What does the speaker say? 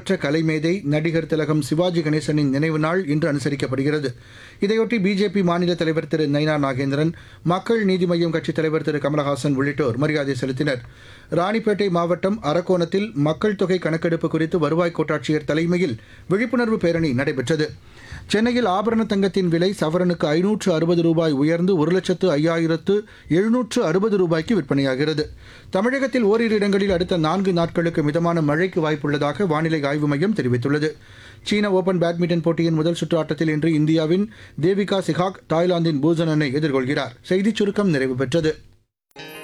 ஒப்பற்ற கலைமேதை நடிகர் திலகம் சிவாஜி கணேசனின் நினைவு நாள் இன்று அனுசரிக்கப்படுகிறது இதையொட்டி பிஜேபி மாநில தலைவர் திரு நயினா நாகேந்திரன் மக்கள் நீதி மய்யம் கட்சித் தலைவர் திரு கமலஹாசன் உள்ளிட்டோர் மரியாதை செலுத்தினர் ராணிப்பேட்டை மாவட்டம் அரக்கோணத்தில் மக்கள் தொகை கணக்கெடுப்பு குறித்து வருவாய் கோட்டாட்சியர் தலைமையில் விழிப்புணர்வு பேரணி நடைபெற்றது சென்னையில் ஆபரண தங்கத்தின் விலை சவரனுக்கு ஐநூற்று அறுபது ரூபாய் உயர்ந்து ஒரு லட்சத்து ஐயாயிரத்து எழுநூற்று அறுபது ரூபாய்க்கு விற்பனையாகிறது தமிழகத்தில் ஓரிரு இடங்களில் அடுத்த நான்கு நாட்களுக்கு மிதமான மழைக்கு வாய்ப்புள்ளதாக வானிலை ஆய்வு மையம் தெரிவித்துள்ளது சீன ஓபன் பேட்மிண்டன் போட்டியின் முதல் சுற்று ஆட்டத்தில் இன்று இந்தியாவின் தேவிகா சிகாக் தாய்லாந்தின் பூசனனை எதிர்கொள்கிறார் செய்திச் சுருக்கம் நிறைவு பெற்றது